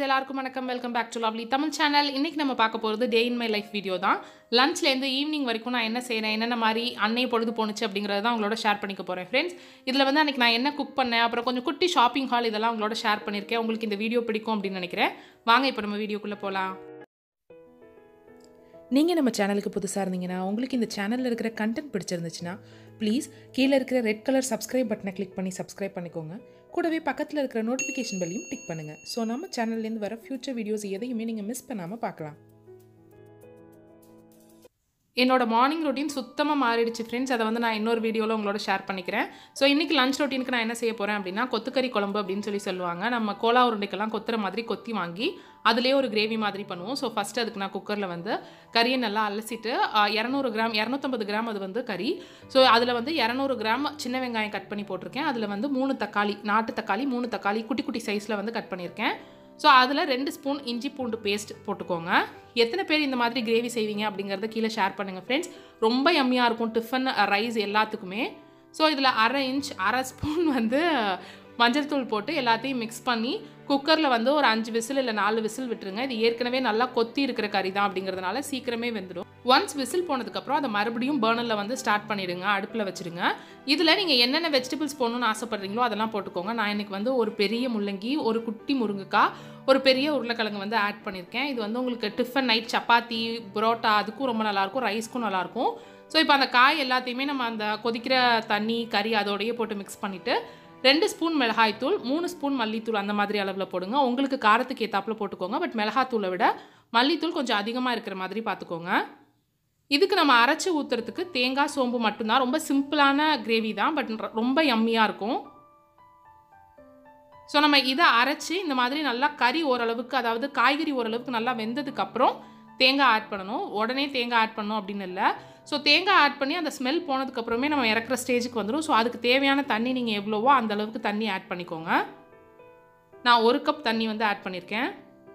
friends எல்லாருக்கும் வணக்கம் welcome back to lovely Tamil channel இன்றைக்கி நம்ம பார்க்க போகிறது day in my life video தான் லஞ்ச்லேருந்து ஈவினிங் வரைக்கும் நான் என்ன செய்கிறேன் என்னென்ன மாதிரி அன்னை பொழுது போணுச்சு அப்படிங்கிறத தான் உங்களோட ஷேர் பண்ணிக்க போகிறேன் ஃப்ரெண்ட்ஸ் இதில் வந்து அன்றைக்கி நான் என்ன குக் பண்ணேன் அப்புறம் கொஞ்சம் குட்டி ஷாப்பிங் ஹால் இதெல்லாம் உங்களோட ஷேர் பண்ணியிருக்கேன் உங்களுக்கு இந்த வீடியோ பிடிக்கும் அப்படின்னு நினைக்கிறேன் வாங்க இப்போ நம்ம வீடியோக்குள்ளே போகலாம் நீங்கள் நம்ம சேனலுக்கு புதுசாக இருந்தீங்கன்னா உங்களுக்கு இந்த சேனலில் இருக்கிற கண்டென்ட் பிடிச்சிருந்துச்சுன்னா ப்ளீஸ் கீழே இருக்கிற ரெட் கலர் சப்ஸ்கிரைப் பட்டனை கிளிக் பண்ணி சப்ஸ்கிரைப் பண்ணிக்கோங்க கூடவே பக்கத்தில் இருக்கிற நோட்டிஃபிகேஷன் பெல்லையும் டிக் பண்ணுங்கள் ஸோ நம்ம சேனல்லேருந்து வர ஃபியூச்சர் வீடியோஸ் எதையுமே நீங்கள் மிஸ் பண்ணாமல் பார்க்கலாம் என்னோட மார்னிங் ரொட்டீன் சுத்தமாக மாறிடுச்சு ஃப்ரெண்ட்ஸ் அதை வந்து நான் இன்னொரு வீடியோவில் உங்களோட ஷேர் பண்ணிக்கிறேன் ஸோ இன்றைக்கி லஞ்ச் ரொட்டீனுக்கு நான் என்ன செய்ய போகிறேன் அப்படின்னா கொத்துக்கறி குழம்பு அப்படின்னு சொல்லி சொல்லுவாங்க நம்ம கோலா உருண்டைக்கெல்லாம் கொத்துற மாதிரி கொத்தி வாங்கி அதுலேயே ஒரு கிரேவி மாதிரி பண்ணுவோம் ஸோ ஃபஸ்ட்டு அதுக்கு நான் குக்கரில் வந்து கறியை நல்லா அலசிட்டு இரநூறு கிராம் இரநூத்தம்பது கிராம் அது வந்து கறி ஸோ அதில் வந்து இரநூறு கிராம் சின்ன வெங்காயம் கட் பண்ணி போட்டிருக்கேன் அதில் வந்து மூணு தக்காளி நாட்டு தக்காளி மூணு தக்காளி குட்டி குட்டி சைஸில் வந்து கட் பண்ணியிருக்கேன் ஸோ அதில் ரெண்டு ஸ்பூன் இஞ்சி பூண்டு பேஸ்ட் போட்டுக்கோங்க எத்தனை பேர் இந்த மாதிரி கிரேவி செய்வீங்க அப்படிங்கிறத கீழே ஷேர் பண்ணுங்கள் ஃப்ரெண்ட்ஸ் ரொம்ப எம்மியாக இருக்கும் டிஃபன் ரைஸ் எல்லாத்துக்குமே ஸோ இதில் அரை இன்ச் அரை ஸ்பூன் வந்து மஞ்சள் தூள் போட்டு எல்லாத்தையும் மிக்ஸ் பண்ணி குக்கரில் வந்து ஒரு அஞ்சு விசில் இல்லை நாலு விசில் விட்டுருங்க இது ஏற்கனவே நல்லா கொத்தி இருக்கிற கறி தான் அப்படிங்கிறதுனால சீக்கிரமே வெந்துடும் ஒன்ஸ் விசில் போனதுக்கப்புறம் அதை மறுபடியும் பேர்னரில் வந்து ஸ்டார்ட் பண்ணிடுங்க அடுப்பில் வச்சுருங்க இதில் நீங்கள் என்னென்ன வெஜிடபிள்ஸ் போடணும்னு ஆசைப்படுறீங்களோ அதெல்லாம் போட்டுக்கோங்க நான் எனக்கு வந்து ஒரு பெரிய முள்ளங்கி ஒரு குட்டி முருங்கைக்காய் ஒரு பெரிய உருளைக்கிழங்கு வந்து ஆட் பண்ணியிருக்கேன் இது வந்து உங்களுக்கு டிஃபன் நைட் சப்பாத்தி புரோட்டா அதுக்கும் ரொம்ப நல்லாயிருக்கும் ரைஸ்க்கும் நல்லாயிருக்கும் ஸோ இப்போ அந்த காய் எல்லாத்தையுமே நம்ம அந்த கொதிக்கிற தண்ணி கறி அதோடையே போட்டு மிக்ஸ் பண்ணிவிட்டு ரெண்டு ஸ்பூன் மிளகாய்த்தூள் மூணு ஸ்பூன் மல்லித்தூள் அந்த மாதிரி அளவில் போடுங்க உங்களுக்கு காரத்துக்கு ஏற்றாப்புல போட்டுக்கோங்க பட் மிளகாத்தூளை விட மல்லித்தூள் கொஞ்சம் அதிகமாக இருக்கிற மாதிரி பார்த்துக்கோங்க இதுக்கு நம்ம அரைச்சி ஊற்றுறதுக்கு தேங்காய் சோம்பு மட்டும்தான் ரொம்ப சிம்பிளான கிரேவி தான் பட் ரொம்ப யம்மியாக இருக்கும் ஸோ நம்ம இதை அரைச்சி இந்த மாதிரி நல்லா கறி ஓரளவுக்கு அதாவது காய்கறி ஓரளவுக்கு நல்லா வெந்ததுக்கப்புறம் தேங்காய் ஆட் பண்ணணும் உடனே தேங்காய் ஆட் பண்ணணும் அப்படின்னு இல்லை ஸோ தேங்காய் ஆட் பண்ணி அந்த ஸ்மெல் போனதுக்கப்புறமே நம்ம இறக்குற ஸ்டேஜுக்கு வந்துடும் ஸோ அதுக்கு தேவையான தண்ணி நீங்கள் எவ்வளவோ அந்த அளவுக்கு தண்ணி ஆட் பண்ணிக்கோங்க நான் ஒரு கப் தண்ணி வந்து ஆட் பண்ணியிருக்கேன்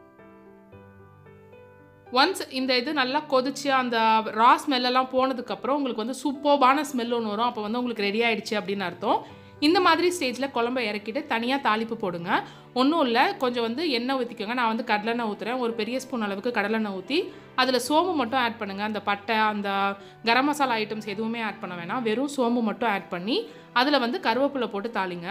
ஒன்ஸ் இந்த இது நல்லா கொதிச்சு அந்த ரா ஸ்மெல்லெல்லாம் போனதுக்கப்புறம் உங்களுக்கு வந்து சூப்பர்பான ஸ்மெல் ஒன்று வரும் அப்போ வந்து உங்களுக்கு ரெடி ஆகிடுச்சு அப்படின்னு அர்த்தம் இந்த மாதிரி ஸ்டேஜில் குழம்பை இறக்கிட்டு தனியாக தாளிப்பு போடுங்க ஒன்றும் இல்லை கொஞ்சம் வந்து எண்ணெய் ஊற்றிக்கோங்க நான் வந்து கடலெண்ணெய் ஊற்றுறேன் ஒரு பெரிய ஸ்பூன் அளவுக்கு கடலெண்ணெய் ஊற்றி அதில் சோம்பு மட்டும் ஆட் பண்ணுங்கள் அந்த பட்டை அந்த கரம் மசாலா ஐட்டம்ஸ் எதுவுமே ஆட் பண்ண வேணாம் வெறும் சோம்பு மட்டும் ஆட் பண்ணி அதில் வந்து கருவேப்பிலை போட்டு தாளிங்க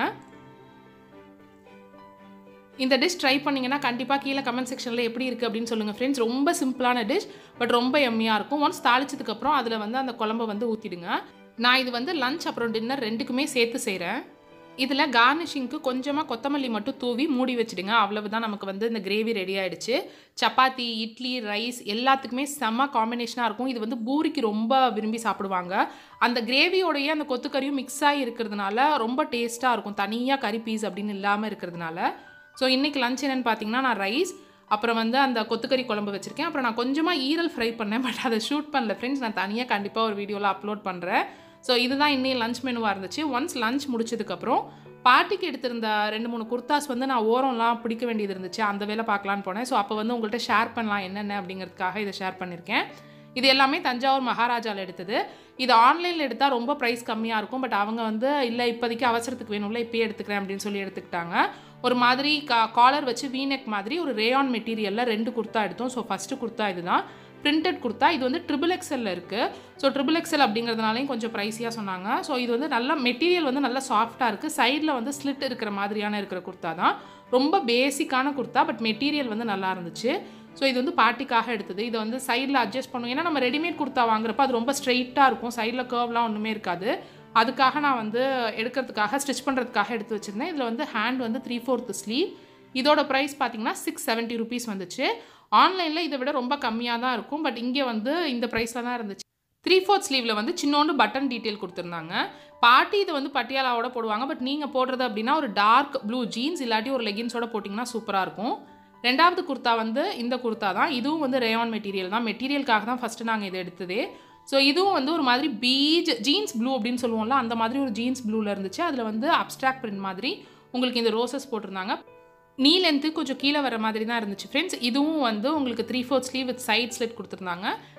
இந்த டிஷ் ட்ரை பண்ணிங்கன்னா கண்டிப்பாக கீழே கமெண்ட் செக்ஷனில் எப்படி இருக்குது அப்படின்னு சொல்லுங்கள் ஃப்ரெண்ட்ஸ் ரொம்ப சிம்பிளான டிஷ் பட் ரொம்ப எம்மியாக இருக்கும் ஒன்ஸ் தாளிச்சதுக்கப்புறம் அதில் வந்து அந்த குழம்பை வந்து ஊற்றிடுங்க நான் இது வந்து லஞ்ச் அப்புறம் டின்னர் ரெண்டுக்குமே சேர்த்து செய்கிறேன் இதில் கார்னிஷிங்க்கு கொஞ்சமாக கொத்தமல்லி மட்டும் தூவி மூடி வச்சுடுங்க அவ்வளவுதான் நமக்கு வந்து இந்த கிரேவி ரெடி ஆகிடுச்சு சப்பாத்தி இட்லி ரைஸ் எல்லாத்துக்குமே செம்ம காம்பினேஷனாக இருக்கும் இது வந்து பூரிக்கு ரொம்ப விரும்பி சாப்பிடுவாங்க அந்த கிரேவியோடைய அந்த கொத்துக்கறியும் மிக்ஸ் ஆகி இருக்கிறதுனால ரொம்ப டேஸ்ட்டாக இருக்கும் தனியாக கறி பீஸ் அப்படின்னு இல்லாமல் இருக்கிறதுனால ஸோ இன்றைக்கி லஞ்ச் என்னென்னு பார்த்தீங்கன்னா நான் ரைஸ் அப்புறம் வந்து அந்த கொத்துக்கறி குழம்பு வச்சுருக்கேன் அப்புறம் நான் கொஞ்சமாக ஈரல் ஃப்ரை பண்ணேன் பட் அதை ஷூட் பண்ணல ஃப்ரெண்ட்ஸ் நான் தனியாக கண்டிப்பாக ஒரு வீடியோவில் அப்லோட் பண்ணுறேன் ஸோ இதுதான் இன்னைக்கு லஞ்ச் மெனுவாக இருந்துச்சு ஒன்ஸ் லஞ்ச் முடிச்சதுக்கப்புறம் பார்ட்டிக்கு எடுத்திருந்த ரெண்டு மூணு குர்தாஸ் வந்து நான் ஓரம்லாம் பிடிக்க வேண்டியது இருந்துச்சு அந்த வேலை பார்க்கலான்னு போனேன் ஸோ அப்போ வந்து உங்கள்கிட்ட ஷேர் பண்ணலாம் என்னென்ன அப்படிங்கிறதுக்காக இதை ஷேர் பண்ணியிருக்கேன் இது எல்லாமே தஞ்சாவூர் மகாராஜாவில் எடுத்தது இது ஆன்லைனில் எடுத்தால் ரொம்ப ப்ரைஸ் கம்மியாக இருக்கும் பட் அவங்க வந்து இல்லை இப்போதைக்கு அவசரத்துக்கு வேணும்ல இப்போயே எடுத்துக்கிறேன் அப்படின்னு சொல்லி எடுத்துக்கிட்டாங்க ஒரு மாதிரி கா காலர் வச்சு வீனெக் மாதிரி ஒரு ரேயான் மெட்டீரியலில் ரெண்டு குர்த்தா எடுத்தோம் ஸோ ஃபஸ்ட்டு குர்த்தா இதுதான் பிரிண்டட் குர்த்தா இது வந்து ட்ரிபிள் எக்ஸலில் இருக்குது ஸோ ட்ரிபிள் எக்ஸல் அப்படிங்கிறதுனாலையும் கொஞ்சம் ப்ரைஸியாக சொன்னாங்க ஸோ இது வந்து நல்ல மெட்டீரியல் வந்து நல்லா சாஃப்டாக இருக்குது சைடில் வந்து ஸ்லிட் இருக்கிற மாதிரியான இருக்கிற குர்த்தா தான் ரொம்ப பேசிக்கான குர்த்தா பட் மெட்டீரியல் வந்து நல்லா இருந்துச்சு ஸோ இது வந்து பார்ட்டிக்காக எடுத்தது இதை வந்து சைடில் அட்ஜஸ்ட் பண்ணும் ஏன்னா நம்ம ரெடிமேட் குர்த்தா வாங்குறப்ப அது ரொம்ப ஸ்ட்ரெயிட்டாக இருக்கும் சைடில் கர்வ்லாம் ஒன்றுமே இருக்காது அதுக்காக நான் வந்து எடுக்கிறதுக்காக ஸ்டிச் பண்ணுறதுக்காக எடுத்து வச்சுருந்தேன் இதில் வந்து ஹேண்ட் வந்து த்ரீ ஃபோர்த்து ஸ்லீவ் இதோட ப்ரைஸ் பார்த்தீங்கன்னா சிக்ஸ் செவன்ட்டி ருபீஸ் வந்துச்சு ஆன்லைனில் இதை விட ரொம்ப கம்மியாக தான் இருக்கும் பட் இங்கே வந்து இந்த ப்ரைஸில் தான் இருந்துச்சு த்ரீ ஃபோர்த் ஸ்லீவில் வந்து சின்னோண்டு பட்டன் டீட்டெயில் கொடுத்துருந்தாங்க பாட்டி இதை வந்து பட்டியாலாவோட போடுவாங்க பட் நீங்கள் போடுறது அப்படின்னா ஒரு டார்க் ப்ளூ ஜீன்ஸ் இல்லாட்டி ஒரு லெகின்ஸோட போட்டிங்கன்னா சூப்பராக இருக்கும் ரெண்டாவது குர்த்தா வந்து இந்த குர்த்தா தான் இதுவும் வந்து ரேயான் மெட்டீரியல் தான் மெட்டீரியலுக்காக தான் ஃபஸ்ட்டு நாங்கள் இதை எடுத்ததே ஸோ இதுவும் வந்து ஒரு மாதிரி பீஜ் ஜீன்ஸ் ப்ளூ அப்படின்னு சொல்லுவோம்ல அந்த மாதிரி ஒரு ஜீன்ஸ் ப்ளூவில் இருந்துச்சு அதில் வந்து அப்ட்ராக்ட் பிரிண்ட் மாதிரி உங்களுக்கு இந்த ரோசஸ் போட்டிருந்தாங்க நீ லென்த்து கொஞ்சம் கீழே வர மாதிரி தான் இருந்துச்சு ஃப்ரெண்ட்ஸ் இதுவும் வந்து உங்களுக்கு three fourth sleeve with side slit கொடுத்துருந்தாங்க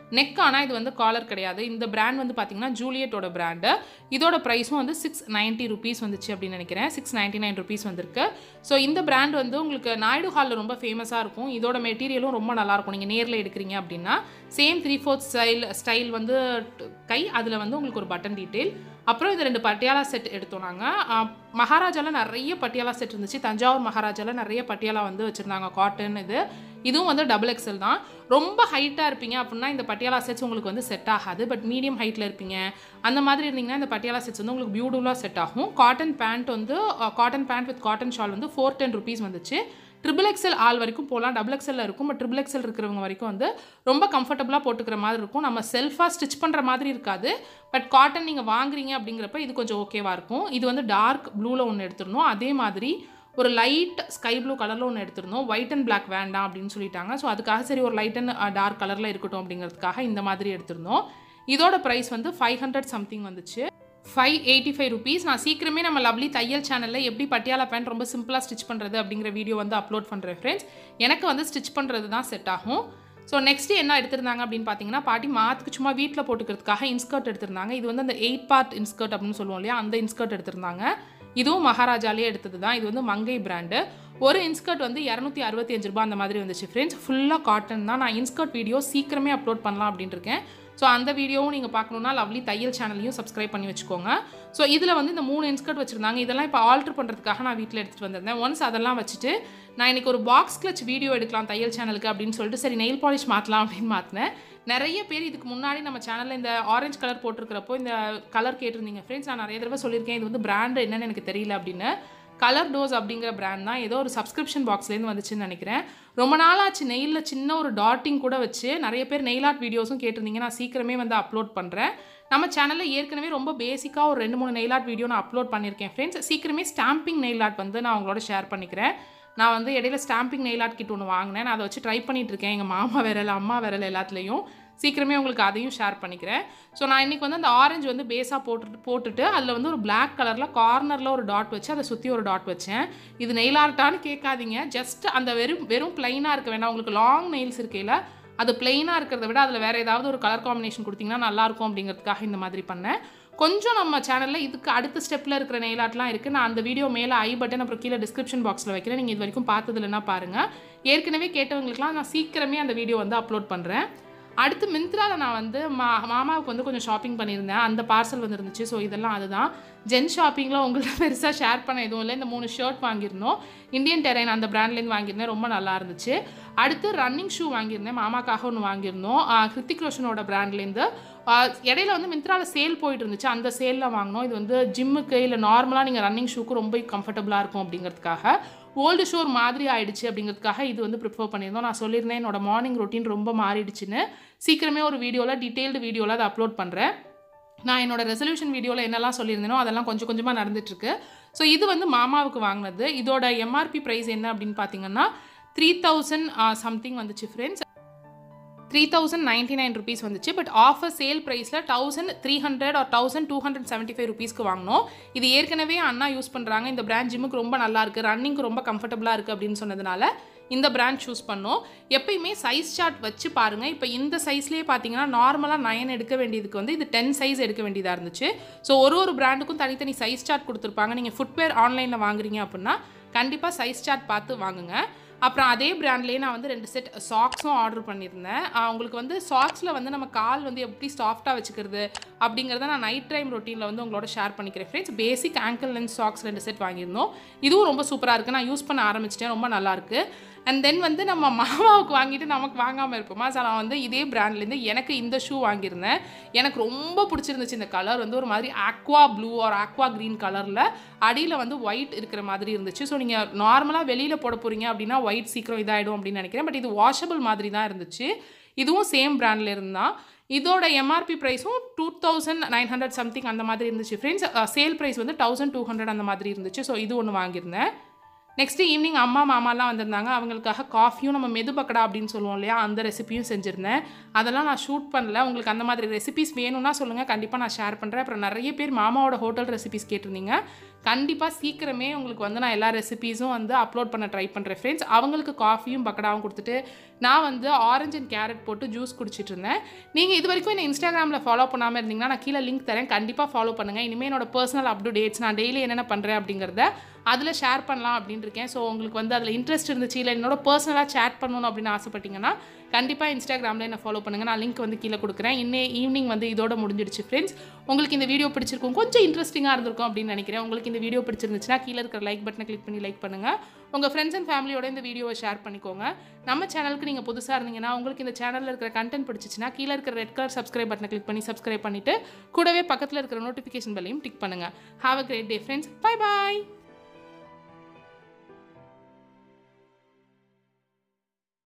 நெக் ஆனால் இது வந்து காலர் கிடையாது இந்த பிராண்ட் வந்து பார்த்தீங்கன்னா ஜூலியட்டோட பிராண்டு இதோட ப்ரைஸும் வந்து சிக்ஸ் நைன்ட்டி ருபீஸ் வந்துச்சு அப்படின்னு நினைக்கிறேன் சிக்ஸ் நைன்ட்டி நைன் ருபீஸ் வந்திருக்கு ஸோ இந்த பிராண்ட் வந்து உங்களுக்கு நாயுடு ஹாலில் ரொம்ப ஃபேமஸாக இருக்கும் இதோட மெட்டீரியலும் ரொம்ப நல்லாயிருக்கும் நீங்கள் நேரில் எடுக்கிறீங்க அப்படின்னா same three fourth style style வந்து கை அதில் வந்து உங்களுக்கு ஒரு பட்டன் டீட்டெயில் அப்புறம் இது ரெண்டு பட்டியாலா செட் எடுத்தோம் நாங்கள் மகாராஜாவில் நிறைய பட்டியாலா செட் இருந்துச்சு தஞ்சாவூர் மகாராஜாவில் நிறைய பட்டியாலா வந்து வச்சுருந்தாங்க காட்டன் இது இதுவும் வந்து டபுள் எக்ஸல் தான் ரொம்ப ஹைட்டாக இருப்பீங்க அப்படின்னா இந்த பட்டியாலா செட்ஸ் உங்களுக்கு வந்து செட் ஆகாது பட் மீடியம் ஹைட்டில் இருப்பீங்க அந்த மாதிரி இருந்தீங்கன்னா இந்த பட்டியாலா செட்ஸ் வந்து உங்களுக்கு பியூட்டிஃபுல்லாக செட் ஆகும் காட்டன் பேண்ட் வந்து cotton pant with cotton shawl வந்து ஃபோர் டென் ருபீஸ் வந்துச்சு ட்ரிபிள் எக்ஸல் ஆள் வரைக்கும் போகலாம் டபுள் எக்ஸலில் இருக்கும் பட் ட்ரிபிள் எக்ஸல் இருக்கிறவங்க வரைக்கும் வந்து ரொம்ப கம்ஃபர்டபுளாக போட்டுக்கிற மாதிரி இருக்கும் நம்ம செல்ஃபாக ஸ்டிச் பண்ணுற மாதிரி இருக்காது பட் காட்டன் நீங்கள் வாங்குறீங்க அப்படிங்கிறப்ப இது கொஞ்சம் ஓகேவாக இருக்கும் இது வந்து டார்க் ப்ளூவில் ஒன்று எடுத்துருந்தோம் அதே மாதிரி ஒரு லைட் ஸ்கை ப்ளூ கலரில் ஒன்று எடுத்திருந்தோம் ஒயிட் அண்ட் பிளாக் வேண்டாம் அப்படின்னு சொல்லிட்டாங்க ஸோ அதுக்காக சரி ஒரு லைட் அண்ட் டார்க் கலரில் இருக்கட்டும் அப்படிங்கிறதுக்காக இந்த மாதிரி எடுத்திருந்தோம் இதோட ப்ரைஸ் வந்து ஃபைவ் ஹண்ட்ரட் சம்திங் வந்துச்சு ஃபைவ் எயிட்டி ஃபைவ் ருபீஸ் நான் சீக்கிரமே நம்ம லவ்லி தையல் சேனலில் எப்படி பட்டியாலா பேண்ட் ரொம்ப சிம்பிளாக ஸ்டிச் பண்ணுறது அப்படிங்கிற வீடியோ வந்து அப்லோட் பண்ணுறேன் ஃப்ரெண்ட்ஸ் எனக்கு வந்து ஸ்டிச் பண்ணுறது தான் செட் ஆகும் ஸோ நெக்ஸ்ட்டு என்ன எடுத்திருந்தாங்க அப்படின்னு பார்த்தீங்கன்னா பாட்டி மாத்துக்கு சும்மா வீட்டில் போட்டுக்கிறதுக்காக இன்ஸ்கர்ட் எடுத்திருந்தாங்க இது வந்து அந்த எயிட் பார்ட் இன்ஸ்கர்ட் அப்படின்னு சொல்லுவோம் இல்லையா அந்த இன்ஸ்கர்ட் எடுத்திருந்தாங்க இதுவும் மகாராஜாலே எடுத்தது தான் இது வந்து மங்கை பிராண்டு ஒரு இன்ஸ்கர்ட் வந்து இரநூத்தி அறுபத்தி அஞ்சு ரூபாய் அந்த மாதிரி வந்துச்சு ஃப்ரெண்ட்ஸ் ஃபுல்லாக காட்டன் தான் நான் இன்ஸ்கர்ட் வீடியோ சீக்கிரமே அப்லோட் பண்ணலாம் அப்படின்ட்டு இருக்கேன் ஸோ அந்த வீடியோவும் நீங்கள் பார்க்கணுன்னா லவ்லி தையல் சேனலையும் சப்ஸ்கிரைப் பண்ணி வச்சுக்கோங்க ஸோ இதில் வந்து இந்த மூணு இன்ஸ்கர்ட் வச்சுருந்தாங்க இதெல்லாம் இப்போ ஆல்ட்ரு பண்ணுறதுக்காக நான் வீட்டில் எடுத்துகிட்டு வந்திருந்தேன் ஒன்ஸ் அதெல்லாம் வச்சுட்டு நான் இன்றைக்கி ஒரு பாக்ஸ் கிளச் வீடியோ எடுக்கலாம் தையல் சேனலுக்கு அப்படின்னு சொல்லிட்டு சரி நெயில் பாலிஷ் மாற்றலாம் அப்படின்னு மாற்றினேன் நிறைய பேர் இதுக்கு முன்னாடி நம்ம சேனலில் இந்த ஆரஞ்சு கலர் போட்டிருக்கிறப்போ இந்த கலர் கேட்டிருந்தீங்க ஃப்ரெண்ட்ஸ் நான் நிறைய தடவை சொல்லியிருக்கேன் இது வந்து பிராண்டு என்னன்னு எனக்கு தெரியல அப்படின்னு கலர் டோஸ் அப்படிங்கிற பிராண்ட் தான் ஏதோ ஒரு சப்ஸ்கிரிப்ஷன் பாக்ஸ்லேருந்து வந்துச்சுன்னு நினைக்கிறேன் ரொம்ப நாளாச்சு நெயிலில் சின்ன ஒரு டாட்டிங் கூட வச்சு நிறைய பேர் நெயில் ஆர்ட் வீடியோஸும் கேட்டிருந்தீங்க நான் சீக்கிரமே வந்து அப்லோட் பண்ணுறேன் நம்ம சேனலில் ஏற்கனவே ரொம்ப பேசிக்காக ஒரு ரெண்டு மூணு நெயில் ஆர்ட் வீடியோ நான் அப்லோட் பண்ணியிருக்கேன் ஃப்ரெண்ட்ஸ் சீக்கிரமே ஸ்டாம்பிங் நெயில் ஆர்ட் வந்து நான் உங்களோட ஷேர் பண்ணிக்கிறேன் நான் வந்து இடையில ஸ்டாம்பிங் நெயில் ஆர்ட் கிட் ஒன்று வாங்கினேன் நான் அதை வச்சு ட்ரை பண்ணிட்டு இருக்கேன் எங்கள் மாமா விரல் அம்மா விரல் எல்லாத்துலேயும் சீக்கிரமே உங்களுக்கு அதையும் ஷேர் பண்ணிக்கிறேன் ஸோ நான் இன்றைக்கி வந்து அந்த ஆரஞ்சு வந்து பேஸாக போட்டு போட்டுட்டு அதில் வந்து ஒரு பிளாக் கலரில் கார்னரில் ஒரு டாட் வச்சு அதை சுற்றி ஒரு டாட் வச்சேன் இது நெயில் ஆர்ட்டான்னு கேட்காதீங்க ஜஸ்ட் அந்த வெறும் வெறும் பிளைனாக இருக்க வேண்டாம் உங்களுக்கு லாங் நெயில்ஸ் இருக்கையில் அது பிளெயினாக இருக்கிறத விட அதில் வேறு ஏதாவது ஒரு கலர் காம்பினேஷன் கொடுத்தீங்கன்னா நல்லாயிருக்கும் அப்படிங்கிறதுக்காக இந்த மாதிரி பண்ணேன் கொஞ்சம் நம்ம சேனலில் இதுக்கு அடுத்த ஸ்டெப்பில் இருக்கிற நெயில் ஆர்ட்லாம் இருக்குது நான் அந்த வீடியோ மேலே ஐ பட்டன் அப்புறம் கீழே டிஸ்கிரிப்ஷன் பாக்ஸில் வைக்கிறேன் நீங்கள் இது வரைக்கும் பார்த்ததுலன்னா பாருங்கள் ஏற்கனவே கேட்டவங்களுக்குலாம் நான் சீக்கிரமே அந்த வீடியோ வந்து அப்லோட் பண்ணுறேன் அடுத்து மிந்த்ராவில் நான் வந்து மா மாமாவுக்கு வந்து கொஞ்சம் ஷாப்பிங் பண்ணியிருந்தேன் அந்த பார்சல் வந்து இருந்துச்சு ஸோ இதெல்லாம் அதுதான் ஜென் ஷாப்பிங்கில் உங்கள்ட்ட பெருசாக ஷேர் பண்ண எதுவும் இல்லை இந்த மூணு ஷர்ட் வாங்கியிருந்தோம் இந்தியன் டெரைன் அந்த பிராண்ட்லேருந்து வாங்கியிருந்தேன் ரொம்ப நல்லா இருந்துச்சு அடுத்து ரன்னிங் ஷூ வாங்கியிருந்தேன் மாமாக்காக ஒன்று வாங்கியிருந்தோம் ஆஹ் ஹிருத்திக் ரோஷனோட பிராண்ட்லேருந்து இடையில வந்து மிந்த்ராவில் சேல் போயிட்டு இருந்துச்சு அந்த சேலில் வாங்கினோம் இது வந்து ஜிம்முக்கு இல்லை நார்மலாக நீங்கள் ரன்னிங் ஷூக்கு ரொம்ப கம்ஃபர்டபுளாக இருக்கும் அப்படிங்கிறதுக்காக ஓல்டு ஷோர் மாதிரி ஆயிடுச்சு அப்படிங்கிறதுக்காக இது வந்து ப்ரிஃபர் பண்ணியிருந்தோம் நான் சொல்லியிருந்தேன் என்னோட மார்னிங் ரொட்டீன் ரொம்ப மாறிடுச்சுன்னு சீக்கிரமே ஒரு வீடியோவில் டீட்டெயில்டு வீடியோவில் அதை அப்லோட் பண்ணுறேன் நான் என்னோட ரெசல்யூஷன் வீடியோவில் என்னெல்லாம் சொல்லியிருந்தேனோ அதெல்லாம் கொஞ்சம் கொஞ்சமாக நடந்துட்டுருக்கு ஸோ இது வந்து மாமாவுக்கு வாங்கினது இதோட எம்ஆர்பி ப்ரைஸ் என்ன அப்படின்னு பார்த்தீங்கன்னா த்ரீ தௌசண்ட் சம்திங் வந்துச்சு friends three thousand ninety nine rupees வந்துச்சு பட் ஆஃபர் சேல் ப்ரைஸில் thousand three hundred or thousand two hundred seventy five ருபீஸ்க்கு வாங்கினோம் இது ஏற்கனவே அண்ணா யூஸ் பண்ணுறாங்க இந்த பிராண்ட் ஜிம்முக்கு ரொம்ப நல்லா இருக்குது ரன்னிங்க்கு ரொம்ப கம்ஃபர்டபுளாக இருக்குது அப்படின்னு சொன்னதுனால இந்த பிராண்ட் சூஸ் பண்ணோம் எப்பயுமே சைஸ் சார்ட் வச்சு பாருங்கள் இப்போ இந்த சைஸ்லேயே பார்த்தீங்கன்னா நார்மலாக நயன் எடுக்க வேண்டியதுக்கு வந்து இது டென் சைஸ் எடுக்க வேண்டியதாக இருந்துச்சு ஸோ ஒரு ஒரு பிராண்டுக்கும் தனித்தனி சைஸ் சார்ட் கொடுத்துருப்பாங்க நீங்கள் ஃபுட்வேர் ஆன்லைனில் வாங்குறீங்க அப்படின்னா கண்டிப்பாக சைஸ் சார்ட் பார்த்து வாங்குங்க அப்புறம் அதே பிராண்ட்லேயே நான் வந்து ரெண்டு செட் சாக்ஸும் ஆர்டர் பண்ணியிருந்தேன் ஆஹ் உங்களுக்கு வந்து சாக்ஸில் வந்து நம்ம கால் வந்து எப்படி சாஃப்டாக வச்சுக்கிறது அப்படிங்கிறத நான் நைட் டைம் ரொட்டீனில் வந்து உங்களோட ஷேர் பண்ணிக்கிறேன் friends basic ankle length socks ரெண்டு செட் வாங்கியிருந்தோம் இதுவும் ரொம்ப சூப்பராக இருக்குது நான் யூஸ் பண்ண ஆரம்பிச்சிட்டேன் ரொம்ப நல்லாயிருக்கு அண்ட் தென் வந்து நம்ம மாமாவுக்கு வாங்கிட்டு நமக்கு வாங்காமல் இருப்போமா ஸோ நான் வந்து இதே பிராண்ட்லேருந்து எனக்கு இந்த ஷூ வாங்கியிருந்தேன் எனக்கு ரொம்ப பிடிச்சிருந்துச்சு இந்த கலர் வந்து ஒரு மாதிரி aqua blue or aqua green கலரில் அடியில் வந்து ஒயிட் இருக்கிற மாதிரி இருந்துச்சு ஸோ நீங்கள் நார்மலாக வெளியில் போட போகிறீங்க அப்படின்னா ஒயிட் சீக்கிரம் இதாகிடும் அப்படின்னு நினைக்கிறேன் பட் இது வாஷபிள் மாதிரி தான் இருந்துச்சு இதுவும் சேம் பிராண்டில் இருந்தால் இதோட எம்ஆர்பி ப்ரைஸும் two thousand nine hundred something அந்த மாதிரி இருந்துச்சு ஃப்ரெண்ட்ஸ் சேல் ப்ரைஸ் வந்து தௌசண்ட் டூ ஹண்ட்ரட் அந்த மாதிரி இருந்துச்சு ஸோ இது ஒன்று வாங்கியிருந்தேன் நெக்ஸ்ட்டு ஈவினிங் அம்மா மாமாலாம் வந்திருந்தாங்க அவங்களுக்காக காஃபியும் நம்ம மெது பக்கடா அப்படின்னு சொல்லுவோம் இல்லையா அந்த ரெசிபியும் செஞ்சுருந்தேன் அதெல்லாம் நான் ஷூட் பண்ணல உங்களுக்கு அந்த மாதிரி ரெசிபிஸ் வேணும்னா சொல்லுங்கள் கண்டிப்பாக நான் ஷேர் பண்ணுறேன் அப்புறம் நிறைய பேர் மாமாவோட ஹோட்டல் ரெசிபிஸ் கேட்டிருந்தீங்க கண்டிப்பாக சீக்கிரமே உங்களுக்கு வந்து நான் எல்லா ரெசிபீஸும் வந்து அப்லோட் பண்ண ட்ரை பண்ணுறேன் ஃப்ரெண்ட்ஸ் அவங்களுக்கு காஃபியும் பக்கடாவும் கொடுத்துட்டு நான் வந்து ஆரஞ்சு அண்ட் கேரட் போட்டு ஜூஸ் குடிச்சிட்டு இருந்தேன் நீங்கள் இது வரைக்கும் என்ன இன்ஸ்டாகிராமில் ஃபாலோ பண்ணாமல் இருந்தீங்கன்னா நான் கீழே லிங்க் தரேன் கண்டிப்பாக ஃபாலோ பண்ணுங்கள் இனிமேல் என்னோட பர்சனல் அப் டு டேட்ஸ் நான் டெய்லி என்னென்ன பண்ணுறேன் அப்படிங்கிறத அதில் ஷேர் பண்ணலாம் அப்படின்னு இருக்கேன் ஸோ உங்களுக்கு வந்து அதில் இன்ட்ரெஸ்ட் இருந்துச்சு இல்லை என்னோட பர்சனலாக சேட் பண்ணணும் அப்படின்னு ஆசைப்பட்டீங்கன்னா கண்டிப்பாக இன்ஸ்டாகிராமில் என்ன ஃபாலோ பண்ணுங்கள் நான் லிங்க் வந்து கீழே கொடுக்குறேன் இன்னே ஈவினிங் வந்து இதோட முடிஞ்சிடுச்சு ஃப்ரெண்ட்ஸ் உங்களுக்கு இந்த வீடியோ பிடிச்சிருக்கும் கொஞ்சம் இன்ட்ரெஸ்டிங்காக இருந்திருக்கும் அப்படின்னு நினைக்கிறேன் உங்களுக்கு இந்த வீடியோ பிடிச்சிருந்துச்சுன்னா கீழே இருக்கிற லைக் பட்டனை கிளிக் பண்ணி லைக் பண்ணுங்கள் உங்கள் ஃப்ரெண்ட்ஸ் அண்ட் ஃபேமிலியோட இந்த வீடியோவை ஷேர் பண்ணிக்கோங்க நம்ம சேனலுக்கு நீங்கள் புதுசாக இருந்தீங்கன்னா உங்களுக்கு இந்த சேனலில் இருக்கிற கண்டென்ட் பிடிச்சிச்சுன்னா கீழே இருக்கிற ரெட் கலர் சப்ஸ்கிரைப் பட்டனை கிளிக் பண்ணி சப்ஸ்கிரைப் பண்ணிவிட்டு கூடவே பக்கத்தில் இருக்கிற நோட்டிஃபிகேஷன் பெல்லையும் டிக் பண்ணுங்கள் have a great day friends bye bye